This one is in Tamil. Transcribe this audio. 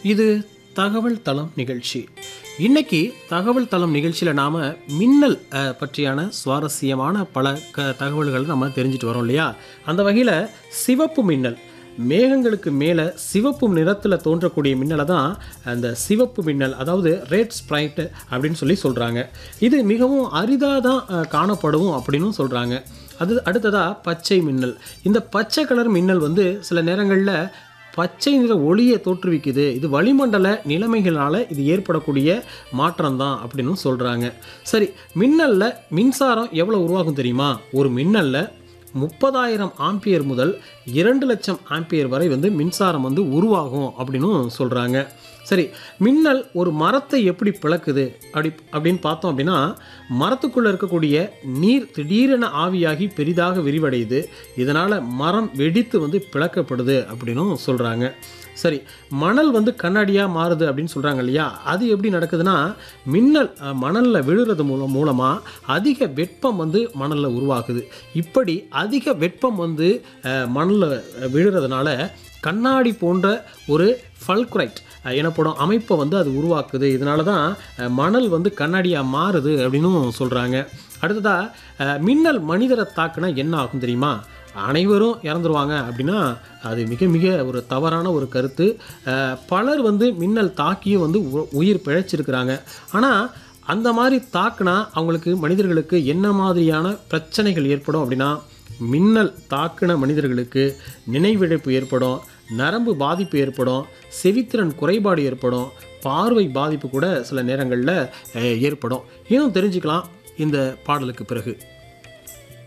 இது தகவல் தளம் நிகழ்ச்சி இன்னைக்கு தகவல் தளம் நிகழ்ச்சியில் நாம் மின்னல் அஹ், பற்றியான சுவாரஸ்யமான பல க தகவல்களை நம்ம தெரிஞ்சுட்டு வரோம் இல்லையா அந்த வகையில் சிவப்பு மின்னல் மேகங்களுக்கு மேலே சிவப்பு நிறத்தில் தோன்றக்கூடிய மின்னலை தான் அந்த சிவப்பு மின்னல் அதாவது ரெட் ஸ்ப்ரைட் அப்படின்னு சொல்லி சொல்கிறாங்க இது மிகவும் அரிதாக தான் அஹ், காணப்படும் அப்படின்னும் சொல்கிறாங்க அது அடுத்ததாக பச்சை மின்னல் இந்த பச்சை கலர் மின்னல் வந்து சில நேரங்களில் பச்சை நிற ஒளியை தோற்றுவிக்குது இது வளிமண்டல நிலைமைகளால் இது ஏற்படக்கூடிய மாற்றம் தான் அப்படின்னு சொல்கிறாங்க சரி மின்னலில் மின்சாரம் எவ்வளோ உருவாகும் தெரியுமா ஒரு மின்னலில் முப்பதாயிரம் ஆம்பியர் முதல் இரண்டு லட்சம் ஆம்பியர் வரை வந்து மின்சாரம் வந்து உருவாகும் அப்படின்னு சொல்கிறாங்க சரி மின்னல் ஒரு மரத்தை எப்படி பிளக்குது அப்படி அப்படின்னு பார்த்தோம் அப்படின்னா மரத்துக்குள்ளே இருக்கக்கூடிய நீர் திடீரென ஆவியாகி பெரிதாக விரிவடையுது இதனால் மரம் வெடித்து வந்து பிளக்கப்படுது அப்படின்னும் சொல்கிறாங்க சரி மணல் வந்து கண்ணாடியாக மாறுது அப்படின்னு சொல்கிறாங்க இல்லையா அது எப்படி நடக்குதுன்னா மின்னல் அஹ், மணலில் விழுறது மூலம் மூலமாக அதிக வெப்பம் வந்து மணலில் உருவாகுது இப்படி அதிக வெப்பம் வந்து மணலில் விழுறதுனால கண்ணாடி போன்ற ஒரு ஃபல்குரைட் எனப்படும் அமைப்பை வந்து அது உருவாக்குது இதனால தான் அஹ், மணல் வந்து கண்ணாடியாக மாறுது அப்படின்னும் சொல்கிறாங்க அடுத்ததாக மின்னல் மனிதரை தாக்குனா என்ன ஆகும் தெரியுமா அனைவரும் இறந்துருவாங்க அப்படின்னா அது மிக மிக ஒரு தவறான ஒரு கருத்து அஹ், பலர் வந்து மின்னல் தாக்கியும் வந்து உ- உயிர் பிழைச்சிருக்கிறாங்க ஆனால் அந்த மாதிரி தாக்குனா அவங்களுக்கு மனிதர்களுக்கு என்ன மாதிரியான பிரச்சனைகள் ஏற்படும் அப்படின்னா மின்னல் தாக்குன மனிதர்களுக்கு நினைவிழப்பு ஏற்படும் நரம்பு பாதிப்பு ஏற்படும் செவித்திறன் குறைபாடு ஏற்படும் பார்வை பாதிப்பு கூட சில நேரங்களில் அஹ், ஏற்படும் இன்னும் தெரிஞ்சுக்கலாம் இந்த பாடலுக்கு பிறகு